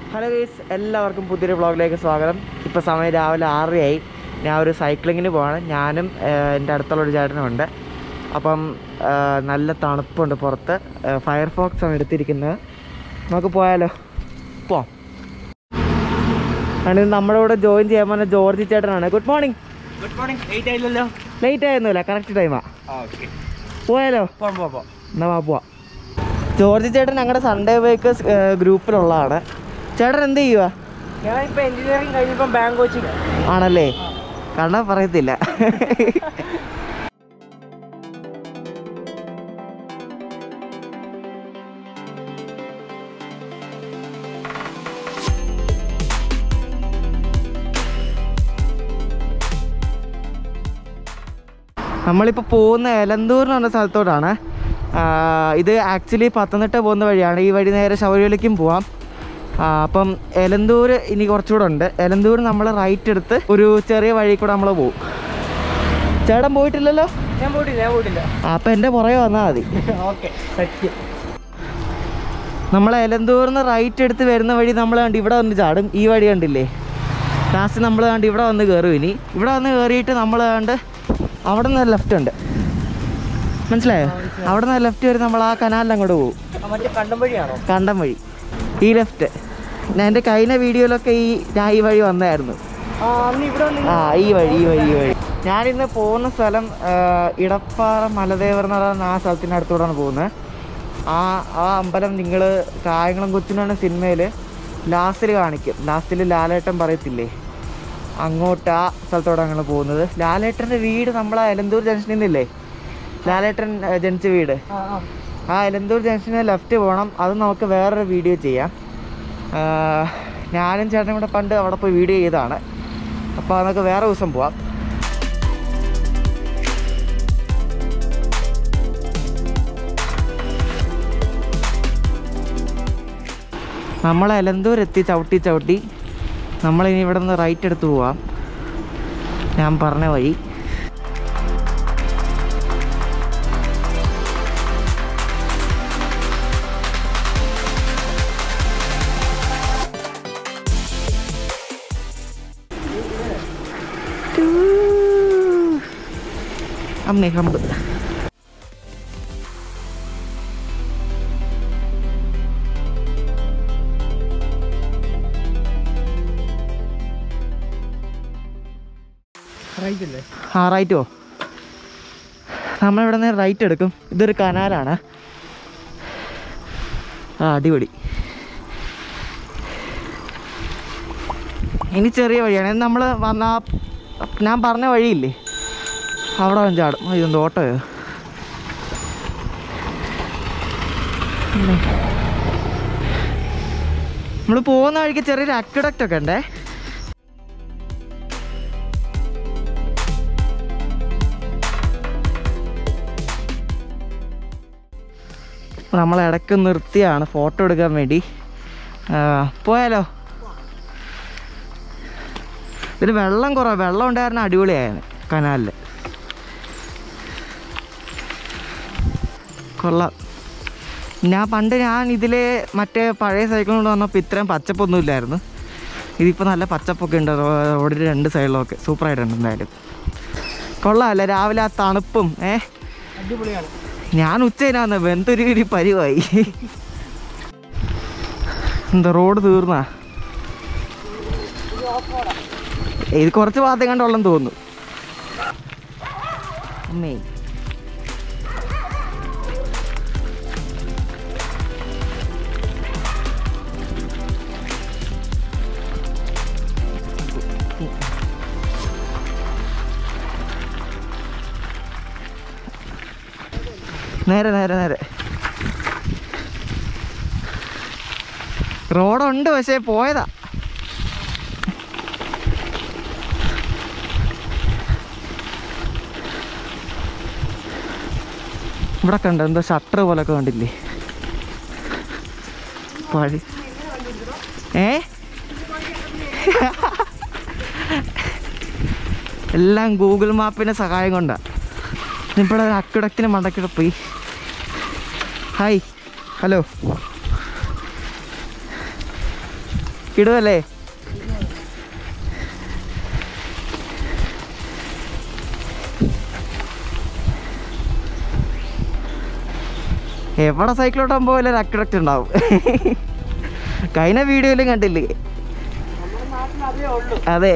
Hello guys എല്ലാവർക്കും പുതിയൊരു വ്ളോഗിലേക്ക് സ്വാഗതം ഇപ്പോൾ സമയം രാവിലെ ആറരയായി ഞാൻ ഒരു സൈക്ലിങ്ങിന് പോവാണ് ഞാനും ഏഹ്, എൻ്റെ അടുത്തുള്ള ഒരു ചേട്ടനുമുണ്ട് അപ്പം ഏഹ്, നല്ല തണുപ്പുണ്ട് പുറത്ത് ഫയർഫോക്സ് ആണ് എടുത്തിരിക്കുന്നത് നമുക്ക് പോയാലോ പോവാം ആണ് നമ്മുടെ കൂടെ ജോയിൻ ചെയ്യാൻ പറഞ്ഞ ജോർജ് ചേട്ടനാണ് good morning good morning eight ആയില്ലല്ലോ ലേറ്റ് ആയിരുന്നില്ല കറക്റ്റ് ടൈമാ ഓക്കെ പോയാലോ പോവാം പോവാം പോവാം എന്നാ വാ പോവാം ജോർജ് ചേട്ടൻ ഞങ്ങളുടെ സൺഡേ ബൈക്കേഴ്സ് ഗ്രൂപ്പിലുള്ളതാണ് ചേട്ടൻ എന്ത് ചെയ്യുക ഞാൻ ഇപ്പൊ എഞ്ചിനീയറിംഗ് കഴിഞ്ഞപ്പം ബാങ്ക് കോച്ചിങ് ആണല്ലേ കണ്ടാ പറയത്തില്ല നമ്മളിപ്പോൾ പോകുന്ന എലന്തൂർ എന്ന് പറഞ്ഞ സ്ഥലത്തോട്ടാണ് ആ, ഇത് ആക്ച്വലി പത്തനംതിട്ട പോകുന്ന വഴിയാണ് ഈ വഴി നേരെ ശബരിമലയ്ക്കും പോവാം ആ, അപ്പം എലന്തൂർ ഇനി കുറച്ചുകൂടെ ഉണ്ട് എലന്തൂർ നമ്മൾ റൈറ്റ് എടുത്ത് ഒരു ചെറിയ വഴി കൂടെ നമ്മൾ പോകും ചേട്ടൻ പോയിട്ടില്ലല്ലോ ഞാൻ പോയിട്ടില്ല ഞാൻ പോയിട്ടില്ല ആ, അപ്പം എൻ്റെ പുറകെ വന്നാൽ മതി ഓക്കെ സത്യം നമ്മൾ എലന്തൂർന്ന് റൈറ്റ് എടുത്ത് വരുന്ന വഴി നമ്മൾ കണ്ട് ഇവിടെ വന്ന് ചാടും ഈ വഴി കണ്ടില്ലേ ലാസ്റ്റ് നമ്മൾ കണ്ട് ഇവിടെ വന്ന് കയറും ഇനി ഇവിടെ വന്ന് കയറിയിട്ട് നമ്മൾ കണ്ട് അവിടെ നിന്ന് ലെഫ്റ്റ് ഉണ്ട് മനസ്സിലായോ അവിടെ നിന്ന് ലെഫ്റ്റ് വരെ നമ്മൾ ആ കനാലിൽ അങ്ങോട്ട് പോകും ആ, മറ്റേ കണ്ടം വഴിയാണോ കണ്ടം വഴി ഈ ലെഫ്റ്റ് ഞാൻ എൻ്റെ കഴിഞ്ഞ വീഡിയോയിലൊക്കെ ഈ ഞാൻ ഈ വഴി വന്നായിരുന്നു ആ അന്ന് ഇവിടെ വന്ന് ആ ഈ വഴി ഈ വഴി ഈ വഴി ഞാനിന്ന് പോകുന്ന സ്ഥലം ആ, ഇടപ്പാറ മലദേവർ എന്ന് പറയുന്ന ആ സ്ഥലത്തിൻ്റെ അടുത്തൂടെയാണ് പോകുന്നത് ആ ആ അമ്പലം നിങ്ങൾ കായംകുളം കൊച്ചിനാണ് സിനിമയിൽ ലാസ്റ്റിൽ കാണിക്കും ലാസ്റ്റിൽ ലാലേട്ടൻ പറയത്തില്ലേ അങ്ങോട്ട് ആ സ്ഥലത്തോടെ ഞങ്ങൾ പോകുന്നത് ലാലേട്ടൻ്റെ വീട് നമ്മളെ എലന്തൂർ ജംഗ്ഷനിൽ നിന്നില്ലേ ലാലേട്ടൻ ആ, ജനിച്ച വീട് ആ ആ ആ എലന്തൂർ ജംഗ്ഷനിൽ ലെഫ്റ്റ് പോകണം അത് നമുക്ക് വേറൊരു വീഡിയോ ചെയ്യാം ആ, ഞാനും ചേട്ടനും കൂടെ പണ്ട് അവിടെ പോയി വീഡിയോ ചെയ്തതാണ് അപ്പോൾ നമുക്ക് വേറെ ദിവസം പോവാം നമ്മൾ എലന്തൂർ എത്തി ചവിട്ടി ചവിട്ടി നമ്മളിനി ഇവിടെ നിന്ന് റൈറ്റ് എടുത്ത് പോവാം ഞാൻ പറഞ്ഞ വഴി അമ്മേ കമ്പ് റൈറ്റ് അല്ലേ ആ റൈറ്റോ നമ്മളിവിടെ നിന്ന് റൈറ്റ് എടുക്കും ഇതൊരു കനാലാണ് ആ അടിപൊളി ഇനി ചെറിയ വഴിയാണ് നമ്മൾ വന്ന ആ ഞാൻ പറഞ്ഞ വഴിയില്ലേ അവിടെ വന്ന് ചാടും ആ, ഇതെന്ത് ഓട്ടോയോ നമ്മൾ പോകുന്ന വഴിക്ക് ചെറിയൊരു അക്വിഡക്റ്റ് ഒക്കെ ഉണ്ടേ നമ്മൾ ഇടയ്ക്ക് നിർത്തിയാണ് ഫോട്ടോ എടുക്കാൻ വേണ്ടി ആ, പോയാലോ ഇതിൽ വെള്ളം കുറവ് വെള്ളം ഉണ്ടായിരുന്ന അടിപൊളിയായിരുന്നു കനാലിൽ കൊള്ളാം ഞാൻ പണ്ട് ഞാൻ ഇതിൽ മറ്റേ പഴയ സൈക്കിൾ കൊണ്ട് വന്നപ്പോൾ ഇത്രയും പച്ചപ്പൊന്നും ഇല്ലായിരുന്നു ഇതിപ്പോൾ നല്ല പച്ചപ്പൊക്കെ ഉണ്ട് റോ- റോഡിൻ്റെ രണ്ട് സൈഡിലൊക്കെ സൂപ്പറായിട്ടുണ്ട് എന്തായാലും കൊള്ളാമല്ലേ രാവിലെ ആ തണുപ്പും ഏ അടിപൊളിയാണ് ഞാൻ ഉച്ചതിനാന്ന് വെന്തൊരു പരിവായി എന്താ റോഡ് തീർന്നാ ഇത് കുറച്ച് ഭാഗത്തെ കണ്ടുള്ളെന്ന് തോന്നുന്നു അമ്മേ നേരെ നേരെ നേരെ റോഡുണ്ട് പക്ഷേ പോയതാ ഇവിടെ കണ്ടോ എന്തോ ഷട്ടർ പോലൊക്കെ കണ്ടില്ലേ പഴി ഏ എല്ലാം ഗൂഗിൾ മാപ്പിന്റെ സഹായം കൊണ്ടാ ഇവിടെ ഒരു അക്കിടക്കിന് മണ്ടക്കിടെ പോയി ഹായ് ഹലോ ഇടുവല്ലേ എവിടെ സൈക്കിളോട്ടാൻ പോലെ ഒരു അക്രക്റ്റ് ഉണ്ടാവും കഴിഞ്ഞ വീഡിയോയിലും കണ്ടില്ലേ നമ്മുടെ നാട്ടിൽ അതേ ഉള്ളൂ അതെ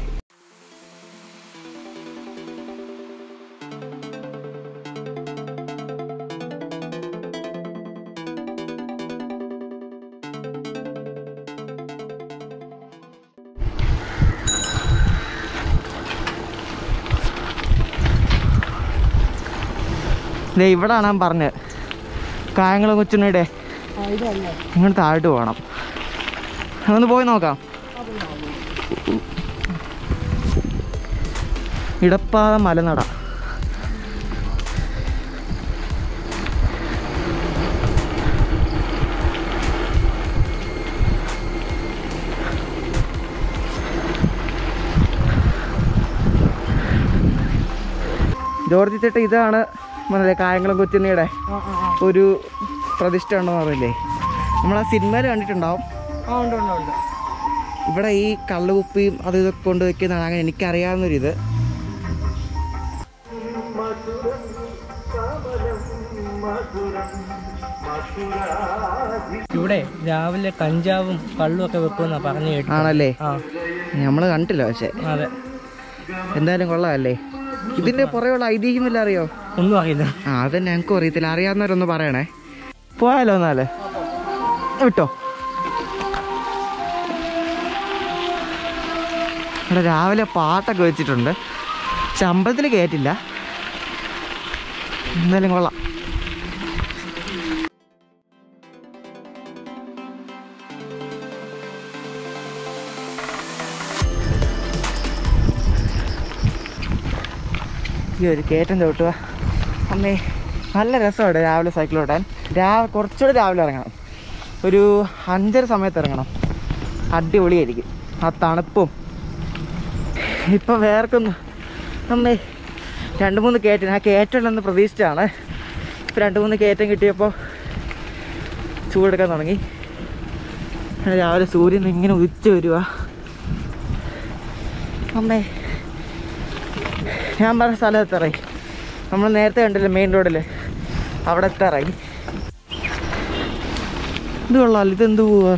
ദേ ഇവിടാണ് ഞാൻ പറഞ്ഞത് കായംകുളം കൊച്ചുണ്ണിയുടെ ആ ഇതല്ലേ ഇങ്ങോട്ട് താഴോട്ട് പോകണം ഒന്ന് പോയി നോക്കാം ഇടപ്പാത മലനട ജോർജ് ചേട്ട ഇതാണ് മനസ്സിലെ കായംകുളം കൊച്ചുണ്ണിയുടെ ആ ആ ആ ഒരു പ്രതിഷ്ഠ ഉണ്ടെന്ന് പറഞ്ഞില്ലേ നമ്മൾ ആ സിനിമയിൽ കണ്ടിട്ടുണ്ടാവും ആ ഉണ്ട് ഉണ്ട് ഉണ്ട് ഇവിടെ ഈ കള്ളുകുപ്പിയും അത് ഇതൊക്കെ കൊണ്ട് വെക്കുന്നതാണ് അങ്ങനെ എനിക്കറിയാവുന്നൊരിത് ഇവിടെ രാവിലെ കഞ്ചാവും കള്ളും ഒക്കെ വെക്കുമെന്നാ പറഞ്ഞു കേട്ടു ആണല്ലേ ആ നമ്മൾ കണ്ടില്ല പക്ഷെ അതെ എന്തായാലും കൊള്ളാമല്ലേ ഇതിന്റെ പുറകെയുള്ള ഐതിഹ്യം വല്ല അറിയോ ഒന്നും അറിയില്ല ആ അതെന്നെ ഞങ്ങൾക്കും അറിയത്തില്ല അറിയാവുന്നവരൊന്ന് പറയണേ പോയാലോ എന്നാല് വിട്ടോ ഇവിടെ രാവിലെ പാട്ടൊക്കെ വെച്ചിട്ടുണ്ട് പക്ഷെ അമ്പലത്തിൽ കയറ്റില്ല എന്തായാലും കൊള്ളാം ഈ ഒരു കയറ്റം ചവിട്ടുക അമ്മേ നല്ല രസമുണ്ട് രാവിലെ സൈക്കിൾ ഓട്ടാൻ രാവിലെ കുറച്ചുകൂടി രാവിലെ ഇറങ്ങണം ഒരു അഞ്ചര സമയത്ത് ഇറങ്ങണം അടിപൊളിയായിരിക്കും ആ തണുപ്പും ഇപ്പം വേർക്കൊന്ന് അമ്മേ രണ്ട് മൂന്ന് കയറ്റം ആ കയറ്റമുണ്ടെന്ന് പ്രതീക്ഷിച്ചാണ് ഇപ്പം രണ്ട് മൂന്ന് കയറ്റം കിട്ടിയപ്പോൾ ചൂടെടുക്കാൻ തുടങ്ങി അങ്ങനെ രാവിലെ സൂര്യൻ ഇങ്ങനെ ഉദിച്ച് വരുക അമ്മേ ഞാൻ പറഞ്ഞ സ്ഥലം എത്താറായി നമ്മൾ നേരത്തെ കണ്ടില്ലേ മെയിൻ റോഡിൽ അവിടെ എത്താറായി ഇത് കൊള്ളാമല്ലോ ഇതെന്ത് പോവാ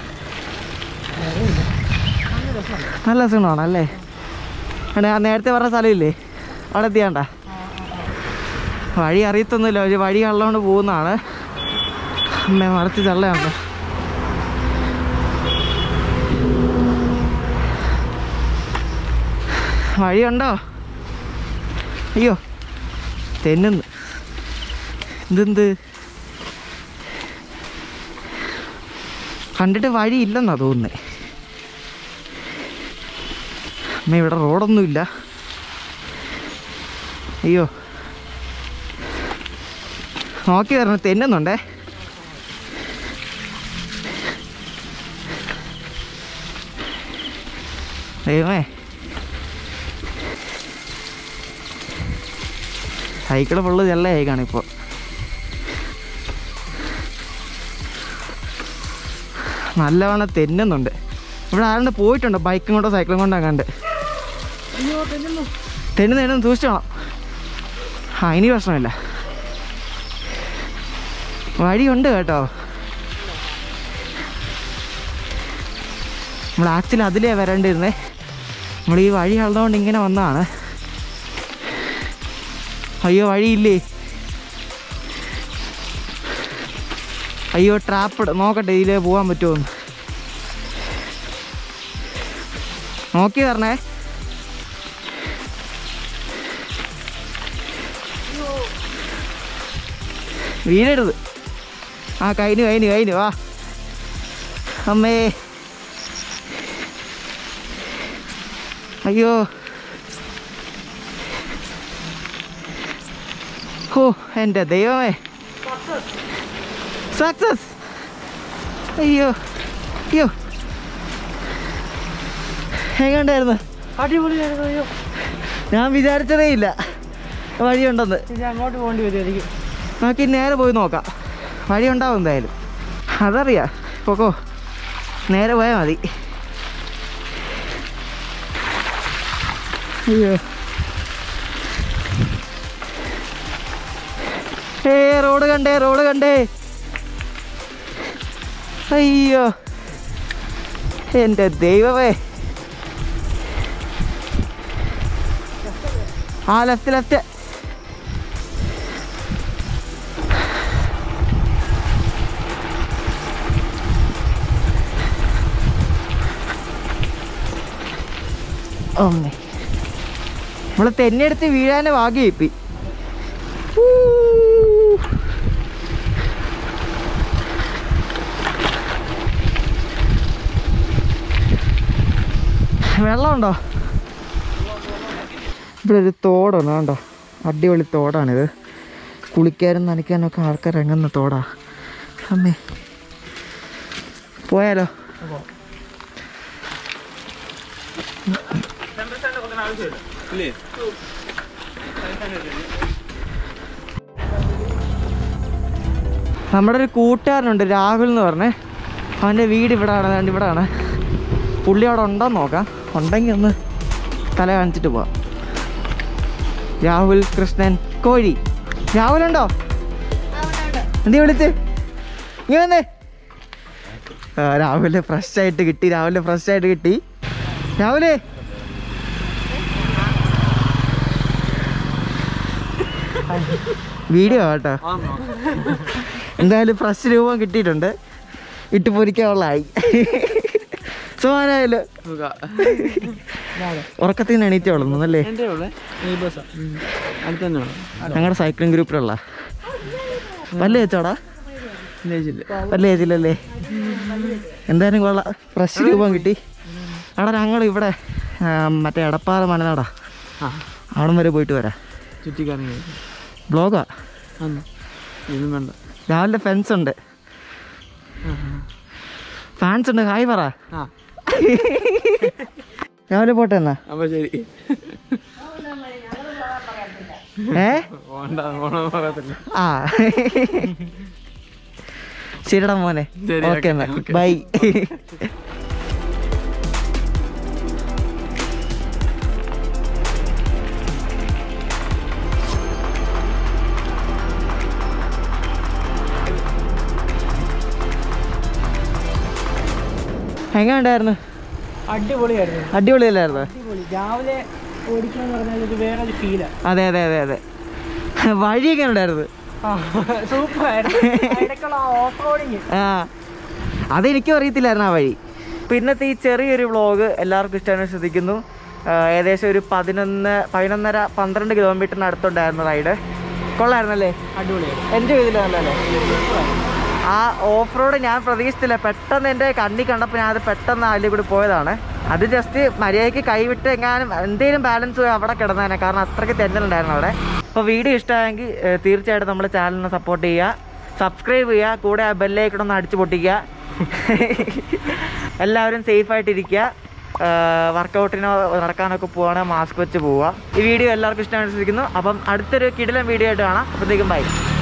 നല്ല രസമാണോ അല്ലേ എടാ, ഞാൻ നേരത്തെ പറഞ്ഞ സ്ഥലമില്ലേ അവിടെ എത്തിയാണ്ട വഴി അറിയത്തൊന്നുമില്ല ഒരു വഴി കള്ളോണ്ട് പോകുന്നതാണ് അമ്മ മറച്ച് തള്ളയാണോ വഴിയുണ്ടോ അയ്യോ തെന്നുന്ന് ഇതെന്ത് കണ്ടിട്ട് വഴിയില്ലെന്നാ തോന്നുന്നത് അമ്മ ഇവിടെ റോഡൊന്നുമില്ല അയ്യോ നോക്കി വരണം തെന്നുന്നുണ്ടേ ദൈവമേ സൈക്കിള് ഫുള്ള് ചെള്ളയായി കാണിപ്പോൾ നല്ലവണ്ണം തെന്നുന്നുണ്ട് ഇവിടെ ആരാണ്ട് പോയിട്ടുണ്ട് ബൈക്കും കൊണ്ടോ സൈക്കിളും കൊണ്ടോ കണ്ട് അയ്യോ തെന്നുന്നു തെന്നുന്ന തെന്നും സൂക്ഷിച്ചോണം ആ ഇനി പ്രശ്നമില്ല വഴിയുണ്ട് കേട്ടോ നമ്മൾ ആക്ച്വലി അതിലേ വരേണ്ടിയിരുന്നേ നമ്മൾ ഈ വഴി കടന്നുകൊണ്ട് ഇങ്ങനെ വന്നതാണ് അയ്യോ വഴിയില്ലേ അയ്യോ ട്രാപ്പ് നോക്കട്ടെ ഇതിലേ പോകാൻ പറ്റുമോ നോക്കി പറഞ്ഞേ വീഴരുത് ആ കഴിഞ്ഞു കഴിഞ്ഞു കഴിഞ്ഞു വാ അമ്മേ അയ്യോ ഓ എൻ്റെ ദൈവമേ സക്സസ് അയ്യോ അയ്യോ എങ്ങോട്ടായിരുന്നു അടിപൊളിയായിരുന്നു അയ്യോ ഞാൻ വിചാരിച്ചതേ ഇല്ല വഴിയുണ്ടെന്ന് ഇനി അങ്ങോട്ട് പോകേണ്ടി വരുമായിരിക്കും നമുക്ക് ഇനി നേരെ പോയി നോക്കാം വഴി ഉണ്ടാവും എന്തായാലും അതറിയാം പൊക്കോ നേരെ പോയാൽ മതി അയ്യോ ഏ റോഡ് കണ്ടേ റോഡ് കണ്ടേ അയ്യോ എൻ്റെ ദൈവമേ ആ ലെഫ്റ്റ് ലെഫ്റ്റ് ഒന്നേ നമ്മള് തെന്നെടുത്ത് വീഴാനെ ഭാഗ്യം കിട്ടി വെള്ളമുണ്ടോ ഇവിടെ ഒരു തോടാണ് കണ്ടോ അടിപൊളി തോടാണിത് കുളിക്കാനും നനയ്ക്കാനും ഒക്കെ ആൾക്കാർ ഇറങ്ങുന്ന തോടാ അമ്മേ പോയാലോ നമ്മുടെ ഒരു കൂട്ടുകാരനുണ്ട് രാഹുൽ എന്ന് പറഞ്ഞേ അവൻ്റെ വീട് ഇവിടെ ആണ് ദാണ്ട് ഇവിടെ ആണ് പുള്ളി അവിടെ ഉണ്ടോന്ന് നോക്കാം ഉണ്ടെങ്കിൽ ഒന്ന് തല കാണിച്ചിട്ട് പോവാം രാഹുൽ കൃഷ്ണൻ കോഴി രാഹുലുണ്ടോ എന്തി വിളിച്ച് ഇങ്ങനെ വന്നേ ആ, രാവിലെ ഫ്രഷ് ആയിട്ട് കിട്ടി രാവിലെ ഫ്രഷ് ആയിട്ട് കിട്ടി രാവിലെ വീഡിയോ കേട്ടോ എന്തായാലും ഫ്രഷ് രൂപം കിട്ടിയിട്ടുണ്ട് ഇട്ട് പൊരിക്കാനുള്ളതായി സുമാരായാലോ ഉറക്കത്തിൽ നിന്ന് എണീറ്റ് വളർന്നു അല്ലേ എൻ്റെ ഉള്ളേ നെയ്ബേഴ്സാ അടുത്ത് തന്നെ ഞങ്ങളുടെ സൈക്ലിംഗ് ഗ്രൂപ്പിലുള്ള വല്ല ചേച്ചോടാ വല്ല ചേച്ചില്ലല്ലേ എന്തായാലും കൊള്ളാം ഫ്രഷ് രൂപം കിട്ടി അവിടെ ഞങ്ങൾ ഇവിടെ ആ, മറ്റേ എടപ്പാറ മനനാടാ ആ അവിടം വരെ പോയിട്ട് വരാം ചുറ്റിക്കറങ്ങി ബ്ലോഗാ അന്ന് ഇതും വേണ്ട രാവിലെ ഫെൻസ് ഉണ്ട് ഫാൻസ് ഉണ്ട് ഹായ് പറ ആ രാവിലെ പോട്ടെ എന്നാ അപ്പൊ ശരി ഏ പോണ്ട പോണ പറയത്തില്ല ആ ശരിടാ മോനെ ശരി, ഓക്കെ ഓക്കെ, എന്നാ ഓക്കെ. ബൈ എങ്ങനെയുണ്ടായിരുന്നു അടിപൊളിയായിരുന്നു അടിപൊളിയല്ലായിരുന്നു അടിപൊളി രാവിലെ ഓടിക്കാന്ന് പറഞ്ഞാൽ ഒരു വേറെ ഒരു ഫീലാണ് അതെ അതെ അതെ അതെ വഴിയൊക്കെ ഉണ്ടായിരുന്നു സൂപ്പർ ആയിരുന്നു ഇടയ്ക്കുള്ള ഓഫ് റോഡിങ് ആ അതെനിക്കും അറിയത്തില്ലായിരുന്നു ആ വഴി അപ്പോൾ ഇന്നത്തെ ഈ ചെറിയൊരു വ്ളോഗ് എല്ലാവർക്കും ഇഷ്ടമാണ് ശ്രദ്ധിക്കുന്നു ആ, ഏകദേശം ഒരു പതിനൊന്ന് പതിനൊന്നര പന്ത്രണ്ട് കിലോമീറ്ററിന് അടുത്തുണ്ടായിരുന്നു റൈഡ് കൊള്ളായിരുന്നല്ലേ അടിപൊളിയായിരുന്നു എൻജോയ് ചെയ്തില്ലായിരുന്നല്ലേ ആ ഓഫ് റോഡ് ഞാൻ പ്രതീക്ഷിച്ചില്ല പെട്ടെന്ന് എൻ്റെ കണ്ണി കണ്ടപ്പോൾ ഞാൻ അത് പെട്ടെന്ന് അതിൽ കൂടി പോയതാണ് അത് ജസ്റ്റ് മര്യാദയ്ക്ക് കൈവിട്ട് എങ്ങാനും എന്തെങ്കിലും ബാലൻസ് പോയി അവിടെ കിടന്നേനെ കാരണം അത്രയ്ക്ക് തെന്നലുണ്ടായിരുന്നു അവിടെ അപ്പോൾ വീഡിയോ ഇഷ്ടമായെങ്കിൽ ഏഹ്, തീർച്ചയായിട്ടും നമ്മുടെ ചാനലിനെ സപ്പോർട്ട് ചെയ്യുക സബ്സ്ക്രൈബ് ചെയ്യുക കൂടെ ആ ബെല്ലൈക്കണൊന്ന് അടിച്ചു പൊട്ടിക്കുക എല്ലാവരും സേഫായിട്ടിരിക്കുക വർക്കൗട്ടിനോ നടക്കാനൊക്കെ പോവുകയാണെങ്കിൽ മാസ്ക് വെച്ച് പോവുക ഈ വീഡിയോ എല്ലാവർക്കും ഇഷ്ടമായിട്ട് ശ്രദ്ധിക്കുന്നു അപ്പം അടുത്തൊരു കിടിലൻ വീഡിയോ ആയിട്ട് കാണാം അപ്പോഴത്തേക്കും ബൈ